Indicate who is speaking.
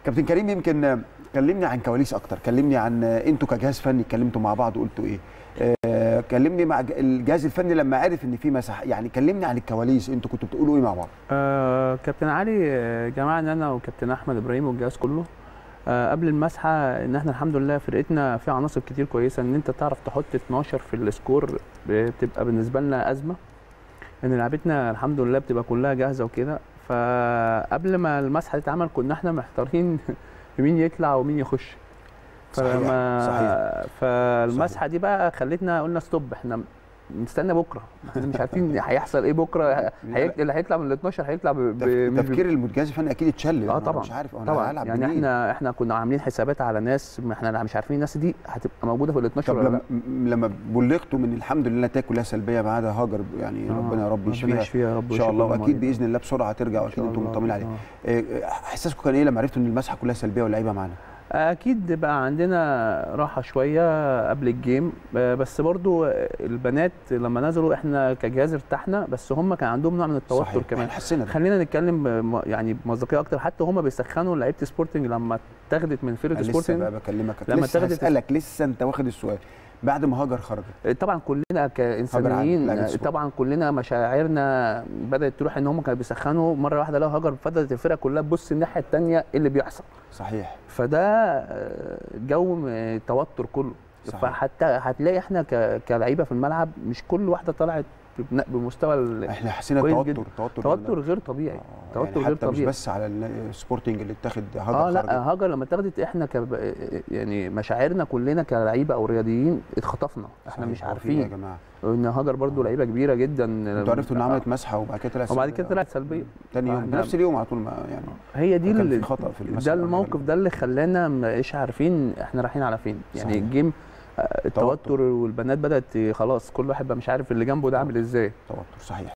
Speaker 1: كابتن كريم يمكن كلمني عن كواليس اكتر كلمني عن انتوا كجهاز فني اتكلمتوا مع بعض وقلتوا ايه آه، كلمني مع ج- الجهاز الفني لما عرف ان في مسح يعني كلمني عن الكواليس انتوا كنتوا بتقولوا ايه مع بعض
Speaker 2: آه كابتن علي آه، جمعنا انا وكابتن احمد ابراهيم والجهاز كله آه قبل المسحه ان احنا الحمد لله فرقتنا فيها عناصر كتير كويسه ان انت تعرف تحط 12 في السكور بتبقى بالنسبه لنا ازمه ان لعبتنا الحمد لله بتبقى كلها جاهزه وكده فقبل ما المسحه تتعمل كنا احنا محتارين مين يطلع ومين يخش
Speaker 1: صحيح،
Speaker 2: فلما
Speaker 1: صحيح.
Speaker 2: فالمسحه دي بقى خلتنا قلنا ستوب احنا نستنى بكره احنا مش عارفين هيحصل ايه بكره هي... اللي هيطلع من ال 12 هيطلع ب... ب...
Speaker 1: تف-
Speaker 2: مش ب-
Speaker 1: تفكير الجهاز الفني اكيد اتشل
Speaker 2: اه
Speaker 1: أنا
Speaker 2: طبعا
Speaker 1: مش عارف انا
Speaker 2: طبعا
Speaker 1: هلعب
Speaker 2: يعني
Speaker 1: منين؟
Speaker 2: احنا احنا كنا عاملين حسابات على ناس ما احنا مش عارفين الناس دي هتبقى موجوده في ال 12
Speaker 1: طب
Speaker 2: ولا
Speaker 1: لما,
Speaker 2: لا
Speaker 1: م- لما بلغتوا من الحمد لله النتائج كلها سلبيه ما عدا هاجر يعني
Speaker 2: آه،
Speaker 1: ربنا يا رب
Speaker 2: ربنا
Speaker 1: يشفيها
Speaker 2: يشفيها يا رب
Speaker 1: ان شاء الله
Speaker 2: ويشفي كل
Speaker 1: واكيد
Speaker 2: المريض.
Speaker 1: باذن الله بسرعه ترجع
Speaker 2: إن
Speaker 1: واكيد
Speaker 2: شاء
Speaker 1: انتم
Speaker 2: الله.
Speaker 1: مطمنين عليه
Speaker 2: آه.
Speaker 1: آه، احساسكم كان ايه لما عرفتوا ان المسحه كلها سلبيه واللعيبه معانا
Speaker 2: اكيد بقى عندنا راحه شويه قبل الجيم آه، بس برضو البنات لما نزلوا احنا كجهاز ارتحنا بس هم كان عندهم نوع من التوتر
Speaker 1: صحيح.
Speaker 2: كمان
Speaker 1: احنا حسينا ده
Speaker 2: خلينا نتكلم بم- يعني بمصداقيه اكتر حتى هم بيسخنوا لعيبه سبورتنج لما اتاخدت من فرقه
Speaker 1: أنا لسه
Speaker 2: سبورتنج
Speaker 1: بقى بكلمك
Speaker 2: لما
Speaker 1: لسه
Speaker 2: اتاخدت-
Speaker 1: هسالك لسه انت واخد السؤال بعد ما هاجر خرجت
Speaker 2: طبعا كلنا
Speaker 1: لاعب
Speaker 2: كانسانيين
Speaker 1: سبورت.
Speaker 2: طبعا كلنا مشاعرنا بدات تروح ان هم كانوا بيسخنوا مره واحده لو هاجر فضلت الفرقه كلها تبص الناحيه الثانيه ايه اللي بيحصل
Speaker 1: صحيح
Speaker 2: فده آه، جو م- توتر كله
Speaker 1: صحيح.
Speaker 2: فحتى هتلاقي احنا ك- كلعيبه في الملعب مش كل واحده طلعت بن- بمستوى ال-
Speaker 1: احنا حسينا
Speaker 2: كويس
Speaker 1: توتر
Speaker 2: جدا.
Speaker 1: توتر
Speaker 2: توتر غير طبيعي
Speaker 1: آه،
Speaker 2: توتر
Speaker 1: يعني
Speaker 2: غير
Speaker 1: حتى مش
Speaker 2: طبيعي
Speaker 1: بس على السبورتنج اللي اتاخد هاجر
Speaker 2: اه لا
Speaker 1: خرجت.
Speaker 2: هاجر لما اتاخدت احنا ك يعني مشاعرنا كلنا كلعيبه او رياضيين اتخطفنا احنا
Speaker 1: صحيح.
Speaker 2: مش
Speaker 1: هو في إيه يا
Speaker 2: عارفين
Speaker 1: جماعه
Speaker 2: ان هاجر برضو لعيبه كبيره جدا
Speaker 1: انتوا عرفتوا ان عملت مسحه وبعد كده طلعت
Speaker 2: وبعد
Speaker 1: سلبية.
Speaker 2: كده طلعت سلبيه
Speaker 1: تاني يوم
Speaker 2: إحنا-
Speaker 1: بنفس اليوم على طول ما يعني
Speaker 2: هي دي
Speaker 1: كان
Speaker 2: اللي
Speaker 1: في خطا في المسحه
Speaker 2: ده الموقف ده اللي خلانا مش عارفين احنا رايحين على فين يعني
Speaker 1: صحيح.
Speaker 2: الجيم آه، التوتر والبنات بدات خلاص كل واحد بقى مش عارف اللي جنبه ده عامل ازاي
Speaker 1: توتر صحيح